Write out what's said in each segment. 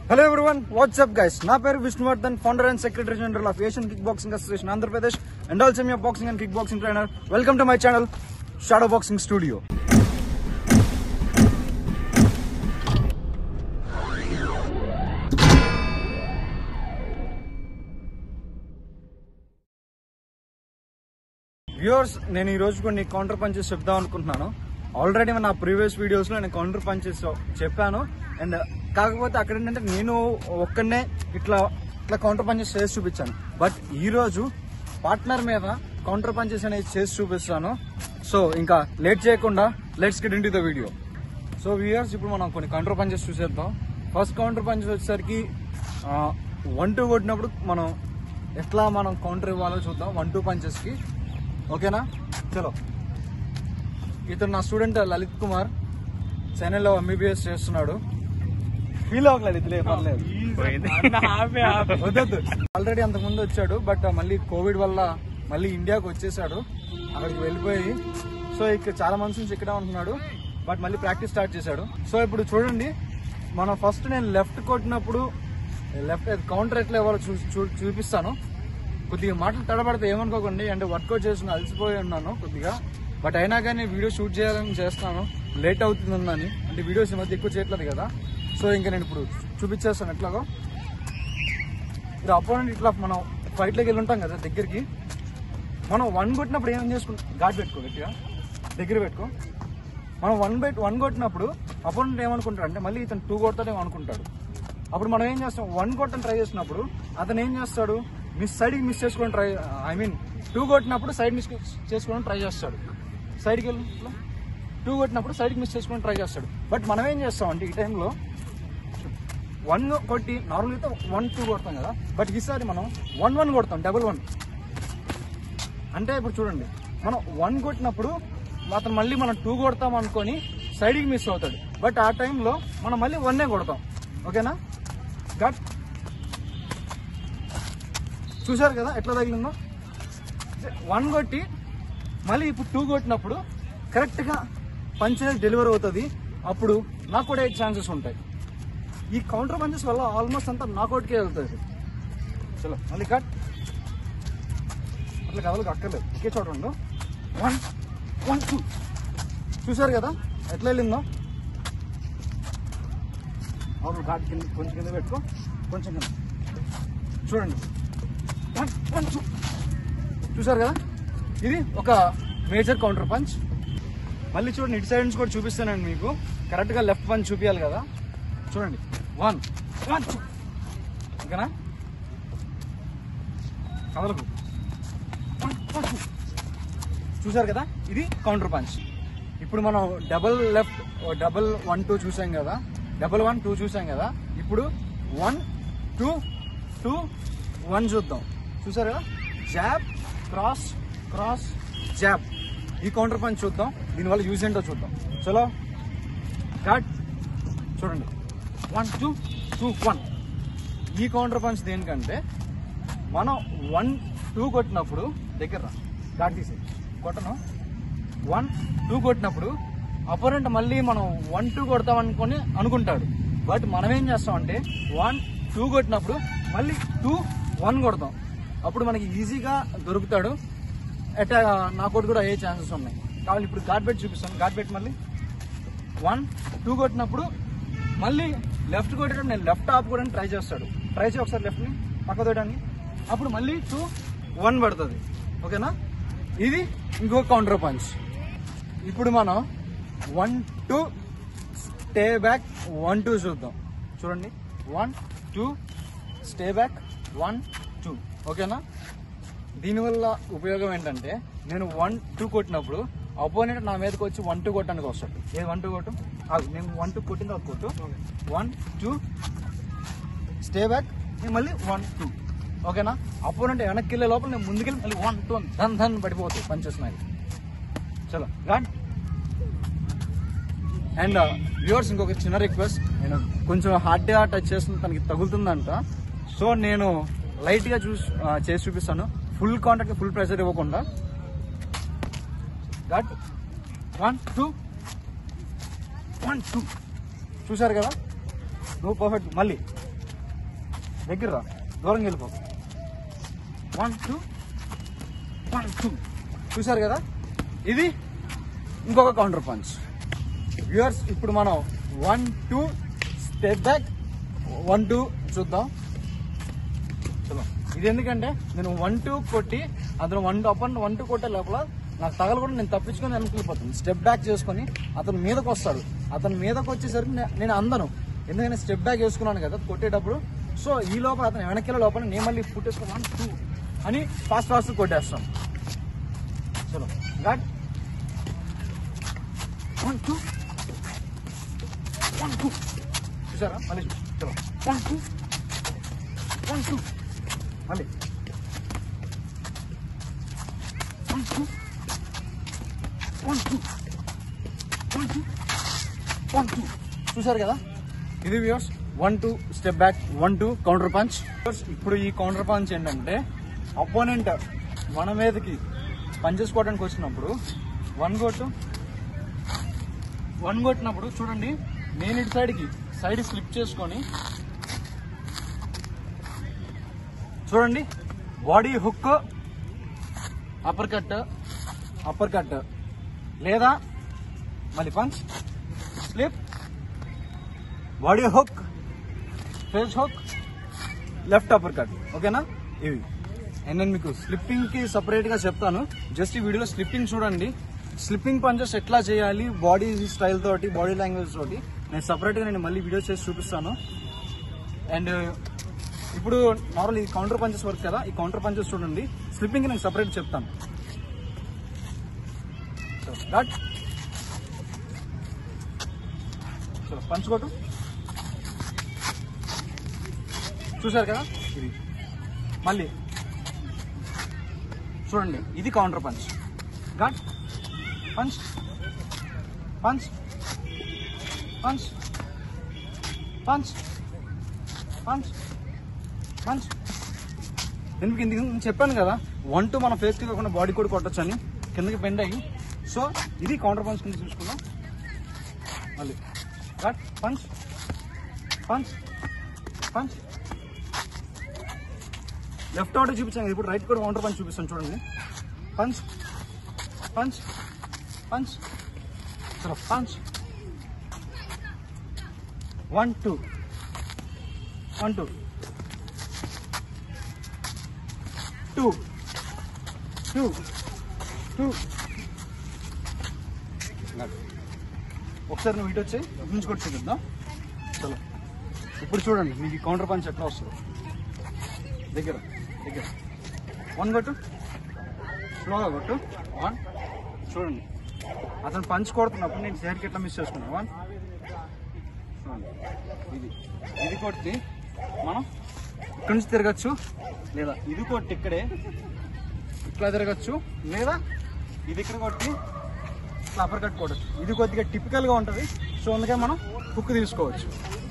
Hello everyone WhatsApp guys నా పేరు Vishnuvardhan founder and secretary general of Asian kick boxing association Andhra Pradesh and also మీ boxing and kick boxing trainer welcome to my channel shadow boxing studio viewers నేను ఈ రోజు కొన్ని counter punches చెప్దాం అనుకుంటున్నాను already నా ప్రీవియస్ వీడియోస్ లో నేను కౌంటర్ పంచెస్ చెప్పాను అండ్ కాకపోతే అక్కడ ఏంటంటే నేను ఒక్కనే ఇట్లా ఇట్లా కౌంటర్ పంచెస్ చేసి చూపించాను బట్ ఈ రోజు పార్ట్నర్ మీద కౌంటర్ పంచెస్ అనేది చేసి చూపిస్తాను సో ఇంకా లేట్ చేయకుండా let's get in the video so viewers ఇప్పుడు మనం కొన్ని కౌంటర్ పంచెస్ చూసేద్దాం ఫస్ట్ కౌంటర్ పంచెస్ వచ్చేసరికి వన్ టూ కొట్టినప్పుడు మనం ఎట్లా మనం కౌంటర్ ఇవ్వాలో చూద్దాం వన్ టూ పంచెస్ కి ఓకేనా చలో ఇతను నా స్టూడెంట్ లలిత్ కుమార్ చెన్నైలో ఎంబీబీఎస్ చేస్తున్నాడు ఫీల్ అవ్వక లలిత్ లే పర్లేదు వద్దొద్దు ఆల్రెడీ అంతకు ముందు వచ్చాడు బట్ మళ్ళీ కోవిడ్ వల్ల మళ్ళీ ఇండియాకి వచ్చేసాడు అక్కడికి వెళ్ళిపోయి సో ఇక్కడ చాలా మంత్స్ నుంచి ఇక్కడే ఉంటున్నాడు బట్ మళ్ళీ ప్రాక్టీస్ స్టార్ట్ చేశాడు సో ఇప్పుడు చూడండి మనం ఫస్ట్ నేను లెఫ్ట్ కొట్టినప్పుడు లెఫ్ట్ కౌంటర్ ఎట్లా ఇవ్వాలో చూ చూ- చూపిస్తాను కొద్దిగా మాటలు తడబడితే ఏమనుకోకండి అంటే వర్కౌట్ చేసిన అలసిపోయి ఉన్నాను కొద్దిగా బట్ అయినా కానీ వీడియో షూట్ చేయాలని చేస్తాను లేట్ అవుతుందని అంటే వీడియోస్ ఈ మధ్య ఎక్కువ చేయట్లేదు కదా సో ఇంకా నేను ఇప్పుడు చూపించేస్తాను ఎట్లాగో ఇప్పుడు అపోనెంట్ ఇట్లా మనం ఫైట్లోకి వెళ్ళి ఉంటాం కదా దగ్గరికి మనం వన్ కొట్టినప్పుడు ఏం చేసుకుంటాం ఘాట్ పెట్టుకో గట్టిగా దగ్గర పెట్టుకో మనం వన్ బెట్ వన్ కొట్టినప్పుడు అపోనెంట్ ఏమనుకుంటాడు అంటే మళ్ళీ ఇతను టూ కొడతాడేమో అనుకుంటాడు అప్పుడు మనం ఏం చేస్తాం వన్ కొట్టని ట్రై చేసినప్పుడు అతను ఏం చేస్తాడు మిస్ సైడ్కి మిస్ చేసుకోవడం ట్రై ఐ మీన్ టూ కొట్టినప్పుడు సైడ్ మిస్ చేసుకోవడం ట్రై చేస్తాడు సైడ్కి వెళ్ళి టూ కొట్టినప్పుడు సైడ్కి మిస్ చేసుకోవడం ట్రై చేస్తాడు బట్ మనం ఏం చేస్తాం అంటే ఈ టైంలో వన్ కొట్టి నార్మల్ అయితే వన్ టూ కొడతాం కదా బట్ ఈసారి మనం వన్ వన్ కొడతాం డబుల్ వన్ అంటే ఇప్పుడు చూడండి మనం వన్ కొట్టినప్పుడు అతను మళ్ళీ మనం టూ కొడతాం అనుకొని సైడ్కి మిస్ అవుతాడు బట్ ఆ టైంలో మనం మళ్ళీ వన్నే కొడతాం ఓకేనా గట్ చూశారు కదా ఎట్లా తగిలిందో వన్ కొట్టి మళ్ళీ ఇప్పుడు టూ కొట్టినప్పుడు కరెక్ట్గా పంచ్ అనేది డెలివరీ అవుతుంది అప్పుడు నాకు కూడా ఎయిట్ ఛాన్సెస్ ఉంటాయి ఈ కౌంటర్ పంచెస్ వల్ల ఆల్మోస్ట్ అంతా నాకౌట్కే వెళ్తుంది చలో మళ్ళీ కట్ అట్లా కదలకు అక్కర్లేదు ఒకే చోట ఉండు వన్ వన్ టూ చూసారు కదా ఎట్లా వెళ్ళిందో అవును ఘాట్ కింద కొంచెం కింద పెట్టుకో కొంచెం కింద చూడండి వన్ వన్ టూ చూసారు కదా ఇది ఒక మేజర్ కౌంటర్ పంచ్ మళ్ళీ చూడండి ఇటు సైడ్ నుంచి కూడా చూపిస్తానండి మీకు కరెక్ట్గా లెఫ్ట్ పంచ్ చూపించాలి కదా చూడండి వన్ వన్ టూ ఓకేనా కదలకు వన్ వన్ టూ చూసారు కదా ఇది కౌంటర్ పంచ్ ఇప్పుడు మనం double left double one two చూసాం కదా డబల్ వన్ టూ చూసాం కదా ఇప్పుడు వన్ టూ టూ వన్ చూద్దాం చూసారు కదా జాబ్ క్రాస్ క్రాస్ జాబ్ ఈ కౌంటర్ పంచ్ చూద్దాం దీనివల్ల యూజ్ ఏంటో చూద్దాం చలో కట్ చూడండి వన్ టూ టూ వన్ ఈ కౌంటర్ పంచ్ దేనికంటే మనం వన్ టూ కొట్టినప్పుడు దగ్గర రా. ఘాట్ తీసి కొట్టను వన్ టూ కొట్టినప్పుడు అపోనెంట్ మళ్ళీ మనం వన్ టూ కొడతాం అనుకొని అనుకుంటాడు బట్ మనం ఏం చేస్తామంటే వన్ టూ కొట్టినప్పుడు మళ్ళీ టూ వన్ కొడతాం అప్పుడు మనకి ఈజీగా దొరుకుతాడు అటా నాకోటి కూడా అయ్యే ఛాన్సెస్ ఉన్నాయి కావాలి ఇప్పుడు ఘాట్ పెట్టి చూపిస్తాను ఘాట్ పెట్టి మళ్ళీ వన్ టూ కొట్టినప్పుడు మళ్ళీ లెఫ్ట్ కొట్టేటప్పుడు నేను లెఫ్ట్ ఆపుకోవడానికి ట్రై చేస్తాడు ట్రై చేయి ఒకసారి లెఫ్ట్ని పక్క తోయడానికి అప్పుడు మళ్ళీ టూ వన్ పడుతుంది ఓకేనా ఇది ఇంకో కౌంటర్ పంచ్ ఇప్పుడు మనం one two stay back one two చూద్దాం చూడండి one two stay back one two ఓకేనా దీనివల్ల ఉపయోగం ఏంటంటే నేను వన్ టూ కొట్టినప్పుడు అపోనెంట్ నా మీదకి వచ్చి వన్ టూ కొట్టడానికి వస్తాడు ఏది వన్ టూ కొట్టు ఆగు, నేను వన్ టూ కొట్టింది ఒక కొట్టు వన్ టూ స్టే బ్యాక్ నేను మళ్ళీ వన్ టూ ఓకేనా అపోనెంట్ వెనక్కి వెళ్ళే లోపల నేను ముందుకెళ్ళి మళ్ళీ వన్ టూ ధన్ ధన్ పడిపోతాయి పనిచేస్తున్నాయి చలో గాడ్ అండ్ వ్యూవర్స్ ఇంకొక చిన్న రిక్వెస్ట్ నేను కొంచెం హార్డ్గా టచ్ చేస్తుంది తనకి తగులుతుందంట సో నేను లైట్గా చూసి ఆ, చేసి చూపిస్తాను ఫుల్ కాంటాక్ట్ ఫుల్ ప్రెషర్ ఇవ్వకుండా గట్ వన్ టూ వన్ టూ చూసారు కదా నువ్వు పర్ఫెక్ట్ మళ్ళీ దగ్గర రా దూరం వెళ్ళిపో వన్ టూ వన్ టూ చూసారు కదా ఇది ఇంకొక కౌంటర్ పంచ్ వ్యూవర్స్ ఇప్పుడు మనం one two step back one two చూద్దాం చలో ఇది ఎందుకంటే నేను వన్ టూ కొట్టి అతను వన్ అప్ వన్ టూ కొట్టే లోపల నాకు తగలకుండా నేను తప్పించుకొని వెనక్కి వెళ్ళిపోతాను స్టెప్ బ్యాక్ చేసుకొని అతను మీదకి వస్తాడు అతను మీదకి వచ్చేసరికి నే- నేను అందను ఎందుకంటే స్టెప్ బ్యాక్ వేసుకున్నాను కదా కొట్టేటప్పుడు సో ఈ లోపల అతను వెనక్కి వెళ్ళే లోపల నేను మళ్ళీ పుట్టేసుకుని వన్ టూ అని ఫాస్ట్ ఫాస్ట్ కొట్టేస్తాను చలో గాడ్ వన్ టూ వన్ టూ చూసారా మళ్ళీ చూ- చలో వన్ టూ వన్ టూ మళ్ళీ one two one two one two one two చూసారు కదా ఇది viewers one two step back one two counter punch ఇప్పుడు ఈ కౌంటర్ పంచ్ ఏంటంటే అపోనెంట్ మన మీదకి పంచేసుకోవడానికి వచ్చినప్పుడు వన్ కొట్టు వన్ కొట్టినప్పుడు చూడండి నేను ఇటు సైడ్కి సైడ్ స్లిప్ చేసుకొని చూడండి body hook uppercut uppercut లేదా మళ్ళీ punch slip body hook face hook left uppercut ఓకేనా ఇవి అండ్ నేను మీకు స్లిప్పింగ్ కి సపరేట్ గా చెప్తాను జస్ట్ ఈ వీడియోలో స్లిప్పింగ్ చూడండి స్లిప్పింగ్ పంచెస్ ఎట్లా చేయాలి బాడీ స్టైల్ తోటి బాడీ లాంగ్వేజ్ తోటి నేను సపరేట్ గా నేను మళ్ళీ వీడియో చేసి చూపిస్తాను అండ్ ఇప్పుడు నార్మల్ ఈ కౌంటర్ పంచెస్ వర్క్ కదా ఈ కౌంటర్ పంచెస్ చూడండి స్లిప్పింగ్ నేను సపరేట్ చెప్తాను స్టార్ట్ పంచ్ కొట్టు చూసారు కదా ఇది మళ్ళీ చూడండి ఇది కౌంటర్ పంచ్ ఘాట్ punch punch punch punch punch punch నేను మీకు ఇందుకు ముందు చెప్పాను కదా వన్ టూ మన ఫేస్కి కాకుండా బాడీ కూడా కొట్టచ్చు అని కిందకి బెండ్ అయ్యి సో ఇది కౌంటర్ పంచ్ కింద చూసుకుందాం మళ్ళీ ఘాట్ పంచ్ పంచ్ పంచ్ లెఫ్ట్ ఒకటి చూపించాను ఇప్పుడు రైట్ కూడా కౌంటర్ పంచ్ చూపిస్తాను చూడండి పంచ్ పంచ్ పంచ్ చలో punch one two one two two two two ఒకసారి నువ్వు ఇటు వచ్చి నుంచి కూడా చూపిద్దాం చలో ఇప్పుడు చూడండి మీకు ఈ కౌంటర్ పంచ్ ఎట్లా వస్తుంది దగ్గర దగ్గర వన్ కొట్టు స్లోగా కొట్టు వన్ చూడండి అతను పంచ్ కొడుతున్నప్పుడు నేను సేర్కి ఎట్లా మిస్ చేసుకున్నాను వన్ చూడండి ఇది ఇది కొట్టి మనం ఇక్కడి నుంచి తిరగచ్చు లేదా ఇది కొట్టి ఇక్కడే ఇట్లా తిరగచ్చు లేదా ఇది ఇక్కడ కొట్టి ఇట్లా అప్పర్ కట్ కొట్టచ్చు ఇది కొద్దిగా టిపికల్గా ఉంటుంది సో అందుకే మనం హుక్ తీసుకోవచ్చు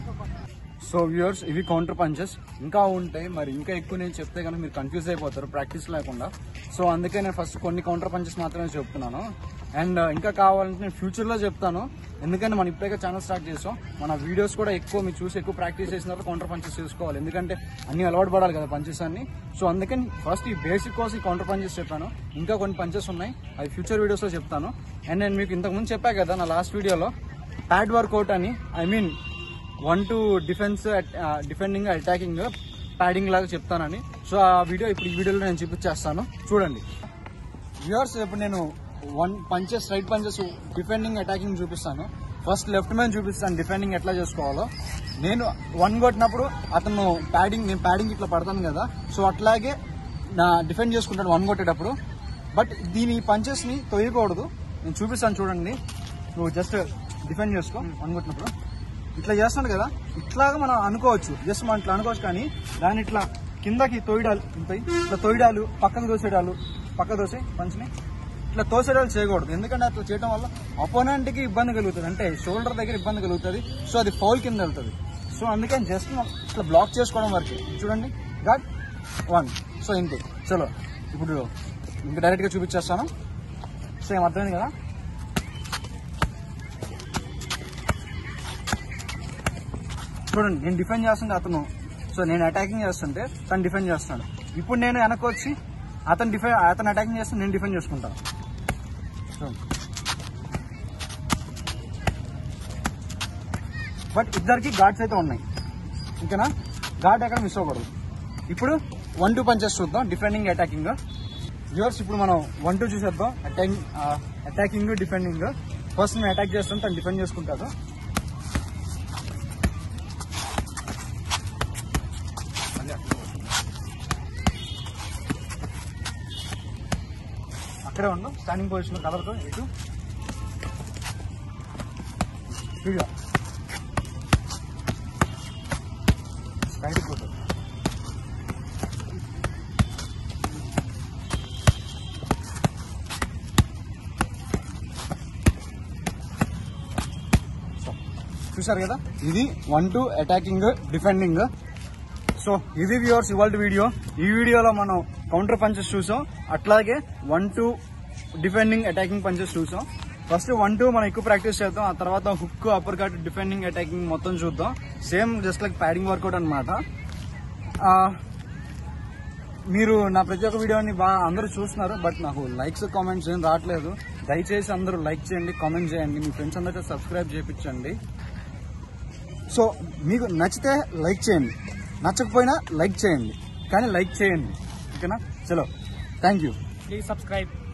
సో వ్యూవర్స్ ఇవి కౌంటర్ పంచెస్ ఇంకా ఉంటాయి మరి ఇంకా ఎక్కువ నేను చెప్తే కనుక మీరు కన్ఫ్యూజ్ అయిపోతారు ప్రాక్టీస్ లేకుండా సో అందుకే నేను ఫస్ట్ కొన్ని కౌంటర్ పంచెస్ మాత్రమే చెప్తున్నాను అండ్ ఇంకా కావాలంటే నేను ఫ్యూచర్లో చెప్తాను ఎందుకంటే మనం ఇప్పుడే ఛానల్ స్టార్ట్ చేసాం మన వీడియోస్ కూడా ఎక్కువ మీరు చూసి ఎక్కువ ప్రాక్టీస్ చేసిన తర్వాత కౌంటర్ పంచెస్ చేసుకోవాలి ఎందుకంటే అన్ని అలవాటు పడాలి కదా పంచెస్ అన్ని సో అందుకని ఫస్ట్ ఈ బేసిక్ కోసం ఈ కౌంటర్ పంచెస్ చెప్పాను ఇంకా కొన్ని పంచెస్ ఉన్నాయి అవి ఫ్యూచర్ వీడియోస్లో చెప్తాను అండ్ నేను మీకు ఇంతకుముందు చెప్పా కదా నా లాస్ట్ వీడియోలో ప్యాడ్ వర్కౌట్ అని I mean one two defence defending attacking padding లాగా చెప్తానని సో ఆ వీడియో ఇప్పుడు ఈ వీడియోలో నేను చూపించేస్తాను చూడండి వ్యూవర్స్ ఇప్పుడు నేను one punches right punches defending attacking చూపిస్తాను ఫస్ట్ లెఫ్ట్ మ్యాన్ చూపిస్తాను డిఫెండింగ్ ఎట్లా చేసుకోవాలో నేను వన్ కొట్టినప్పుడు అతను ప్యాడింగ్ నేను ప్యాడింగ్ ఇట్లా పడతాను కదా సో అట్లాగే నా డిఫెండ్ చేసుకుంటాను వన్ కొట్టేటప్పుడు బట్ దీని పంచెస్ ని తొయ్యకూడదు నేను చూపిస్తాను చూడండి నువ్వు జస్ట్ డిఫెండ్ చేసుకో వన్ కొట్టినప్పుడు ఇట్లా చేస్తాడు కదా ఇట్లాగా మనం అనుకోవచ్చు జస్ట్ మనం ఇట్లా అనుకోవచ్చు కానీ దాన్ని ఇట్లా కిందకి తోయడాలు ఉంటాయి ఇట్లా తోయడాలు పక్కకు దోసేడాలు పక్క దోసే పంచిని ఇట్లా తోసేడాలు చేయకూడదు ఎందుకంటే అట్లా చేయడం వల్ల opponent కి ఇబ్బంది కలుగుతుంది అంటే షోల్డర్ దగ్గర ఇబ్బంది కలుగుతుంది సో అది ఫౌల్ కింద వెళ్తుంది సో అందుకని జస్ట్ ఇట్లా బ్లాక్ చేసుకోవడం వరకు చూడండి గాడ్ వన్ సో ఇంతే చలో ఇప్పుడు ఇంకా డైరెక్ట్గా చూపించేస్తాను సేమ్ అర్థమైంది కదా చూడండి నేను డిఫెండ్ చేస్తుంటే అతను సో నేను అటాకింగ్ చేస్తుంటే తను డిఫెండ్ చేస్తున్నాడు ఇప్పుడు నేను వెనక్కి వచ్చి అతను డిఫెండ్ అతను అటాకింగ్ చేస్తే నేను డిఫెండ్ చేసుకుంటాను సో బట్ ఇద్దరికి గాడ్స్ అయితే ఉన్నాయి ఓకేనా గాడ్ ఎక్కడ మిస్ అవ్వకూడదు ఇప్పుడు వన్ టూ పంచెస్ చూద్దాం డిఫెండింగ్ అటాకింగ్ వ్యూవర్స్ ఇప్పుడు మనం వన్ టూ చూసేద్దాం అటాకింగ్ అటాకింగ్ డిఫెండింగ్ ఫస్ట్ నేను అటాక్ చేస్తాను తను డిఫెండ్ చేసుకుంటాడు అక్కడే ఉండు స్టాండింగ్ పొజిషన్ కదలతో ఇటు స్పీడ్గా బయటకు పోతుంది సో, చూశారు కదా ఇది one two attacking defending so ఇది వ్యూవర్స్ ఇవాళ వీడియో ఈ వీడియోలో మనం కౌంటర్ పంచెస్ చూసాం అట్లాగే one two defending attacking punches చూసాం ఫస్ట్ వన్ టూ మనం ఎక్కువ ప్రాక్టీస్ చేద్దాం ఆ తర్వాత hook uppercut defending attacking మొత్తం చూద్దాం same just like padding workout అనమాట మీరు నా ప్రతి ఒక్క వీడియోని బాగా అందరూ చూస్తున్నారు బట్ నాకు లైక్స్ కామెంట్స్ ఏం రావట్లేదు దయచేసి అందరూ లైక్ చేయండి కామెంట్ చేయండి మీ ఫ్రెండ్స్ అందరికీ సబ్స్క్రైబ్ చేయించండి సో మీకు నచ్చితే లైక్ చేయండి నచ్చకపోయినా లైక్ చేయండి కానీ లైక్ చేయండి ఓకేనా చలో థ్యాంక్ యూ Please subscribe.